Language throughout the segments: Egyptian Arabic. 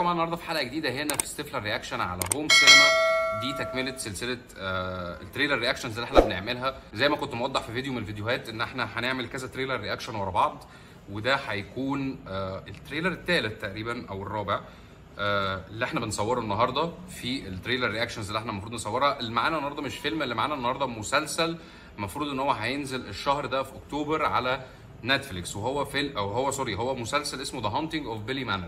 معانا النهارده في حلقه جديده هنا في ستيفلر رياكشن على هوم سينما دي تكمله سلسله آه التريلر رياكشنز اللي احنا بنعملها زي ما كنت موضح في فيديو من الفيديوهات ان احنا هنعمل كذا تريلر رياكشن ورا بعض وده هيكون آه التريلر الثالث تقريبا او الرابع آه اللي احنا بنصوره النهارده في التريلر رياكشنز اللي احنا المفروض نصورها اللي معانا النهارده مش فيلم اللي معانا النهارده مسلسل المفروض ان هو هينزل الشهر ده في اكتوبر على نتفليكس وهو فيلم او هو سوري هو مسلسل اسمه ذا هانتنج اوف بيلي مانر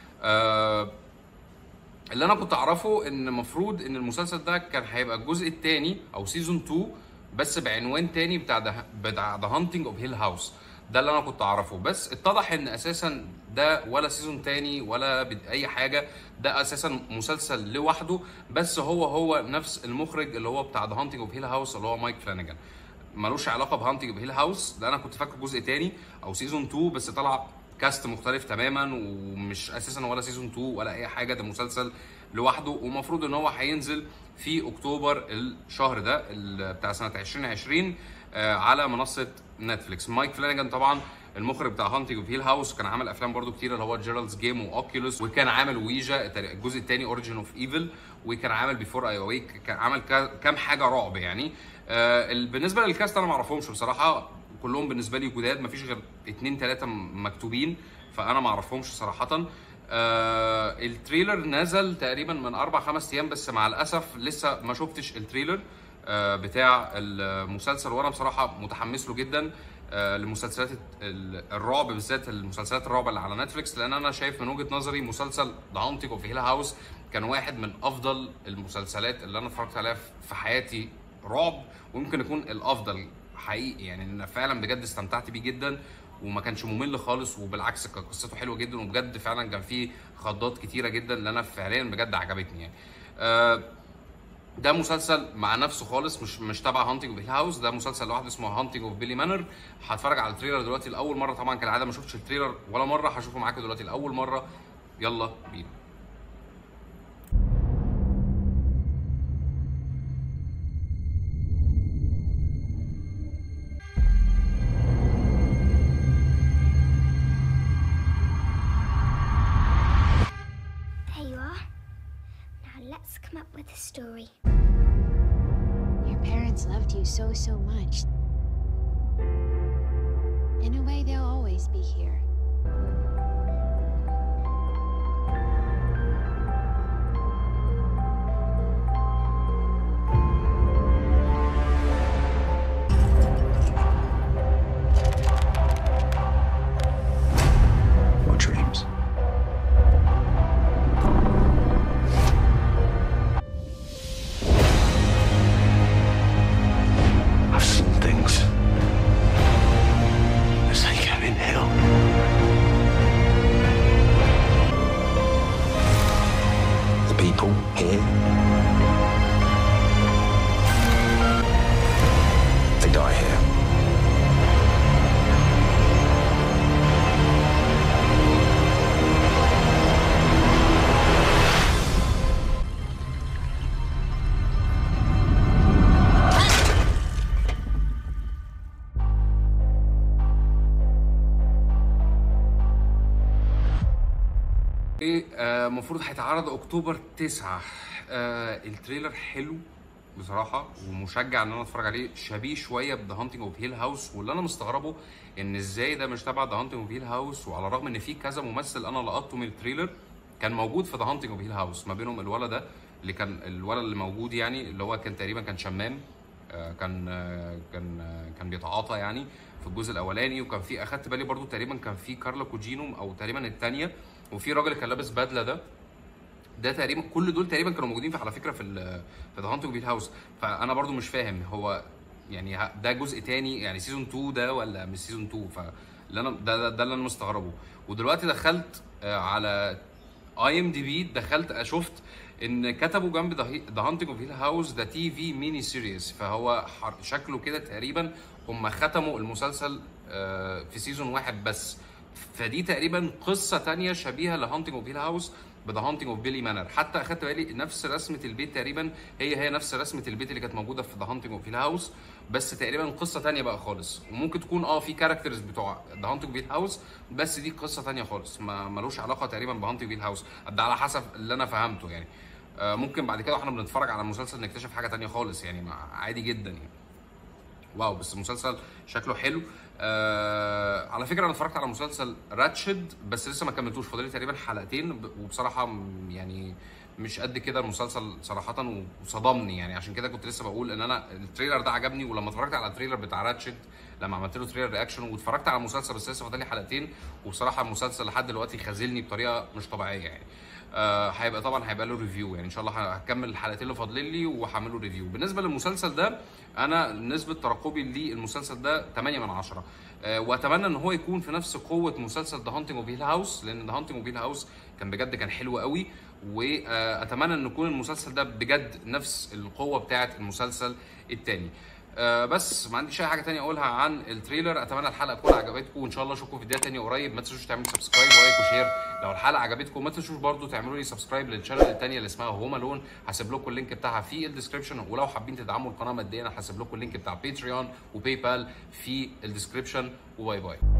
اللي انا كنت اعرفه ان المفروض ان المسلسل ده كان هيبقى الجزء الثاني او سيزون 2 بس بعنوان تاني بتاع ده بتاع ذا هانتنج اوف هيل هاوس ده اللي انا كنت اعرفه بس اتضح ان اساسا ده ولا سيزون تاني ولا بد- اي حاجه ده اساسا مسلسل لوحده بس هو هو نفس المخرج اللي هو بتاع ذا هانتنج اوف هيل هاوس اللي هو مايك فلانيجان ملوش علاقه بهانتنج اوف هيل هاوس ده انا كنت فاكره جزء تاني او سيزون 2 بس طلع كاست مختلف تماما ومش اساسا ولا سيزون 2 ولا اي حاجه ده مسلسل لوحده ومفروض ان هو هينزل في اكتوبر الشهر ده ال- بتاع سنه 2020 آه، على منصه نتفليكس مايك فلانيجان طبعا المخرج بتاع هانتنج اوف هيل هاوس كان عامل افلام برضو كتير اللي هو جيرالدز جيم واوكيولوس وكان عامل ويجا الجزء الثاني اوريجين اوف ايفل وكان عامل بيفور اي اويك كان عمل كا- كام حاجه رعب يعني آه، ال- بالنسبه للكاست انا ما اعرفهمش بصراحه كلهم بالنسبه لي جداد مفيش غير اتنين تلاته م- مكتوبين فانا ما اعرفهمش صراحه آه التريلر نزل تقريبا من اربع خمس ايام بس مع الاسف لسه ما شفتش التريلر آه بتاع المسلسل وانا بصراحه متحمس له جدا آه لمسلسلات ال- الرعب بالذات المسلسلات الرعب اللي على نتفليكس لان انا شايف من وجهه نظري مسلسل ذا هانتنج اوف هيل هاوس كان واحد من افضل المسلسلات اللي انا اتفرجت عليها في حياتي رعب ويمكن يكون الافضل حقيقي يعني انا فعلا بجد استمتعت بيه جدا وما كانش ممل خالص وبالعكس كانت قصته حلوه جدا وبجد فعلا كان فيه خضات كتيره جدا اللي انا فعليا بجد عجبتني يعني آه ده مسلسل مع نفسه خالص مش مش تبع هانتنج اوف هاوس ده مسلسل لوحده اسمه هانتنج اوف بيلي مانر هتفرج على التريلر دلوقتي لاول مره طبعا كالعاده ما شفتش التريلر ولا مره هشوفه معاكم دلوقتي لاول مره يلا بينا There you are. Now let's come up with a story. Your parents loved you so, so much. In a way, they'll always be here. What dreams? I've seen things. It's like I'm in hell. The people here. They die here. المفروض هيتعرض اكتوبر 9 آه التريلر حلو بصراحه ومشجع ان انا اتفرج عليه شبيه شويه بذا هانتنج اوف هيل هاوس واللي انا مستغربه ان ازاي ده مش تبع ذا هانتنج اوف هيل هاوس وعلى الرغم ان في كذا ممثل انا لقطته من التريلر كان موجود في ذا هانتنج اوف هيل هاوس ما بينهم الولد ده اللي كان الولد اللي موجود يعني اللي هو كان تقريبا كان شمام آه، كان آه، كان آه، كان بيتعاطى يعني في الجزء الاولاني وكان في اخدت بالي برضو تقريبا كان في كارلا كوجينو او تقريبا الثانيه وفي راجل كان لابس بدله ده ده تقريبا كل دول تقريبا كانوا موجودين في على فكره في ال في ذا هانتنج بيت هاوس فانا برضو مش فاهم هو يعني ه- ده جزء تاني يعني سيزون 2 ده ولا مش سيزون 2 فاللي انا ده, ده, ده اللي انا مستغربه ودلوقتي دخلت آه، على اي ام دي بي دخلت شفت ان كتبوا جنب ذا هانتنج اوف هيل هاوس ده تي في ميني سيريز فهو حر- شكله كده تقريبا هم ختموا المسلسل آه، في سيزون واحد بس فدي تقريبا قصه تانية شبيهه لهانتنج اوف هيل هاوس بذا هانتنج اوف بيلي مانر حتى اخدت بالي نفس رسمه البيت تقريبا هي هي نفس رسمه البيت اللي كانت موجوده في ذا هانتنج اوف هيل هاوس بس تقريبا قصه تانية بقى خالص وممكن تكون اه في كاركترز بتوع ذا هانتنج بيل هاوس بس دي قصه تانية خالص ما ملوش علاقه تقريبا بهانتنج بيل هاوس ده على حسب اللي انا فهمته يعني آه ممكن بعد كده واحنا بنتفرج على المسلسل نكتشف حاجه تانية خالص يعني ما عادي جدا يعني واو بس المسلسل شكله حلو آه على فكره انا اتفرجت على مسلسل راتشد بس لسه ما كملتوش فاضل لي تقريبا حلقتين ب- وبصراحه م- يعني مش قد كده المسلسل صراحه وصدمني يعني عشان كده كنت لسه بقول ان انا التريلر ده عجبني ولما اتفرجت على التريلر بتاع راتشد لما عملت له تريلر رياكشن واتفرجت على المسلسل بس لسه فاضل لي حلقتين وبصراحه المسلسل لحد دلوقتي خازلني بطريقه مش طبيعيه يعني آه هيبقى طبعا هيبقى له ريفيو يعني ان شاء الله هكمل الحلقتين اللي فاضلين لي وهعمل له ريفيو بالنسبه للمسلسل ده انا نسبه ترقبي للمسلسل ده 8 من 10 آه واتمنى ان هو يكون في نفس قوه مسلسل ذا هانتنج اوف هيل هاوس لان ذا هانتنج اوف هيل هاوس كان بجد كان حلو قوي واتمنى ان يكون المسلسل ده بجد نفس القوه بتاعه المسلسل التاني آه بس ما عنديش اي حاجه تانية اقولها عن التريلر اتمنى الحلقه تكون عجبتكم وان شاء الله اشوفكم في فيديوهات تانية قريب ما تنسوش تعملوا سبسكرايب ولايك وشير لو الحلقه عجبتكم ما تنسوش برضو تعملوا لي سبسكرايب للشانل التانية اللي اسمها هوم الون هسيب لكم اللينك بتاعها في الديسكربشن ولو حابين تدعموا القناه ماديا هسيب لكم اللينك بتاع باتريون وباي بال في الديسكربشن وباي باي